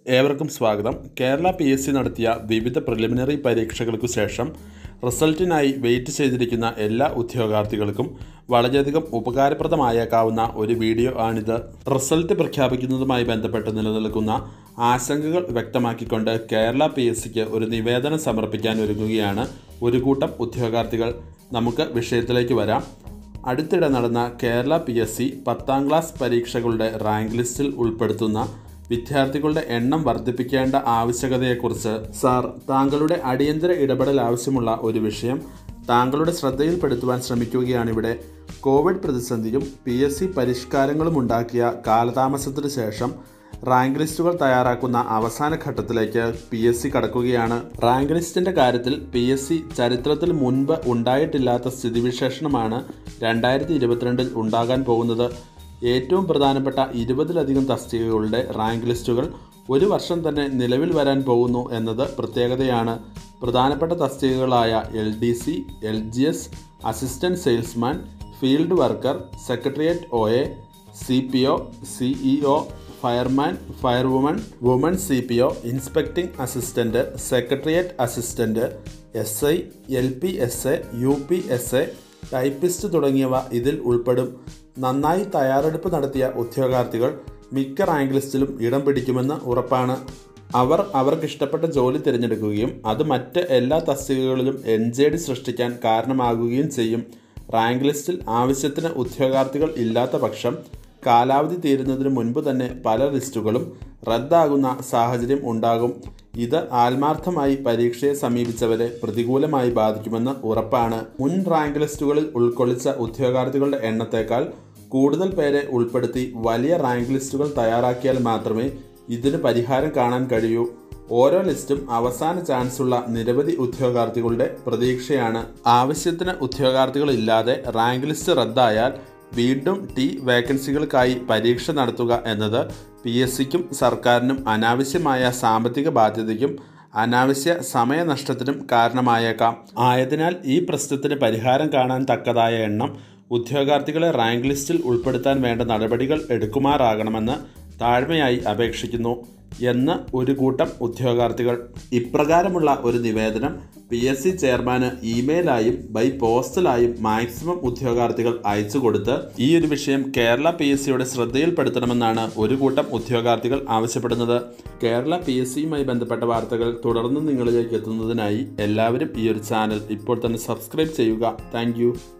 ഏവർക്കും സ്വാഗതം Kerala P S C നടത്തിയ വിവിധ പ്രിലിമിനറി പരീക്ഷകൾക്കു ശേഷം റിസൾട്ടിനായി വെയിറ്റ് ചെയ്തിരിക്കുന്ന എല്ലാ ഉദ്യോഗാർത്ഥികൾക്കും വളരെയധികം ഉപകാരപ്രദമായേക്കാവുന്ന ഒരു വീഡിയോ ആണിത് റിസൾട്ട് പ്രഖ്യാപിക്കുന്നതുമായി ബന്ധപ്പെട്ട് നിലനിൽക്കുന്ന ആശങ്കകൾ വ്യക്തമാക്കിക്കൊണ്ട് കേരള പി എസ് സിക്ക് ഒരു നിവേദനം സമർപ്പിക്കാൻ ഒരുങ്ങുകയാണ് ഒരു കൂട്ടം ഉദ്യോഗാർത്ഥികൾ നമുക്ക് വിഷയത്തിലേക്ക് വരാം അടുത്തിടെ നടന്ന കേരള പി എസ് സി പത്താം ക്ലാസ് പരീക്ഷകളുടെ റാങ്ക് ലിസ്റ്റിൽ ഉൾപ്പെടുത്തുന്ന വിദ്യാർത്ഥികളുടെ എണ്ണം വർദ്ധിപ്പിക്കേണ്ട ആവശ്യകതയെക്കുറിച്ച് സാർ താങ്കളുടെ അടിയന്തര ഇടപെടൽ ആവശ്യമുള്ള ഒരു വിഷയം താങ്കളുടെ ശ്രദ്ധയിൽപ്പെടുത്തുവാൻ ശ്രമിക്കുകയാണിവിടെ കോവിഡ് പ്രതിസന്ധിയും പി എസ് സി പരിഷ്കാരങ്ങളും ഉണ്ടാക്കിയ കാലതാമസത്തിനു ശേഷം റാങ്ക് ലിസ്റ്റുകൾ തയ്യാറാക്കുന്ന അവസാന ഘട്ടത്തിലേക്ക് പി എസ് സി കടക്കുകയാണ് റാങ്ക് ലിസ്റ്റിന്റെ കാര്യത്തിൽ പി എസ് സി ചരിത്രത്തിൽ മുൻപ് ഉണ്ടായിട്ടില്ലാത്ത സ്ഥിതിവിശേഷണമാണ് രണ്ടായിരത്തി ഇരുപത്തിരണ്ടിൽ ഉണ്ടാകാൻ പോകുന്നത് ഏറ്റവും പ്രധാനപ്പെട്ട ഇരുപതിലധികം തസ്തികകളുടെ റാങ്ക് ലിസ്റ്റുകൾ ഒരു വർഷം തന്നെ നിലവിൽ വരാൻ പോകുന്നു എന്നത് പ്രത്യേകതയാണ് പ്രധാനപ്പെട്ട തസ്തികകളായ L D C L G S assistant salesman field worker secretariat O A C P O CEO fireman firewoman woman C P O inspecting assistant secretariat assistant S I L P S A U P S A typist തുടങ്ങിയവ ഇതിൽ ഉൾപ്പെടും നന്നായി തയ്യാറെടുപ്പ് നടത്തിയ ഉദ്യോഗാർത്ഥികൾ മിക്ക rank ലിസ്റ്റിലും ഇടം പിടിക്കുമെന്ന് ഉറപ്പാണ് അവർ അവർക്ക് ഇഷ്ടപ്പെട്ട ജോലി തിരഞ്ഞെടുക്കുകയും അത് മറ്റ് എല്ലാ തസ്തികകളിലും എൻ ജെ ഡി സൃഷ്ടിക്കാൻ കാരണമാകുകയും ചെയ്യും റാങ്ക് ലിസ്റ്റിൽ ആവശ്യത്തിന് ഉദ്യോഗാർത്ഥികൾ ഇല്ലാത്ത പക്ഷം കാലാവധി തീരുന്നതിന് മുൻപ് തന്നെ പല ലിസ്റ്റുകളും റദ്ദാകുന്ന സാഹചര്യം ഉണ്ടാകും ഇത് ആത്മാർത്ഥമായി പരീക്ഷയെ സമീപിച്ചവരെ പ്രതികൂലമായി ബാധിക്കുമെന്ന് ഉറപ്പാണ് മുൻ റാങ്ക് ലിസ്റ്റുകളിൽ ഉൾക്കൊള്ളിച്ച ഉദ്യോഗാർത്ഥികളുടെ എണ്ണത്തേക്കാൾ കൂടുതൽ പേരെ ഉൾപ്പെടുത്തി വലിയ റാങ്ക് ലിസ്റ്റുകൾ തയ്യാറാക്കിയാൽ മാത്രമേ ഇതിന് പരിഹാരം കാണാൻ കഴിയൂ ഓരോ ലിസ്റ്റും അവസാന ചാൻസുള്ള നിരവധി ഉദ്യോഗാർത്ഥികളുടെ പ്രതീക്ഷയാണ് ആവശ്യത്തിന് ഉദ്യോഗാർത്ഥികൾ ഇല്ലാതെ റാങ്ക് ലിസ്റ്റ് റദ്ദായാൽ വീണ്ടും ടി വേക്കൻസികൾക്കായി പരീക്ഷ നടത്തുക എന്നത് പി എസ് സിക്കും സർക്കാരിനും അനാവശ്യമായ സാമ്പത്തിക ബാധ്യതയ്ക്കും അനാവശ്യ സമയനഷ്ടത്തിനും കാരണമായേക്കാം ആയതിനാൽ ഈ പ്രശ്നത്തിന് പരിഹാരം കാണാൻ തക്കതായ എണ്ണം ഉദ്യോഗാർത്ഥികളെ റാങ്ക് ലിസ്റ്റിൽ ഉൾപ്പെടുത്താൻ വേണ്ട നടപടികൾ എടുക്കുമാറാകണമെന്ന് താഴ്മയായി അപേക്ഷിക്കുന്നു എന്ന് ഒരു കൂട്ടം ഉദ്യോഗാർത്ഥികൾ ഇപ്രകാരമുള്ള ഒരു നിവേദനം പി എസ് സി ചെയർമാന് ഇമെയിലായും ബൈ പോസ്റ്റലായും മാക്സിമം ഉദ്യോഗാർത്ഥികൾ അയച്ചു കൊടുത്ത് ഈ ഒരു വിഷയം കേരള പി എസ് സിയുടെ ശ്രദ്ധയിൽപ്പെടുത്തണമെന്നാണ് ഒരു കൂട്ടം ഉദ്യോഗാർത്ഥികൾ ആവശ്യപ്പെടുന്നത് കേരള പി എസ് സിയുമായി ബന്ധപ്പെട്ട വാർത്തകൾ തുടർന്ന് നിങ്ങളിലേക്ക് എത്തുന്നതിനായി എല്ലാവരും ഈ ഒരു ചാനൽ ഇപ്പോൾ തന്നെ സബ്സ്ക്രൈബ് ചെയ്യുക താങ്ക്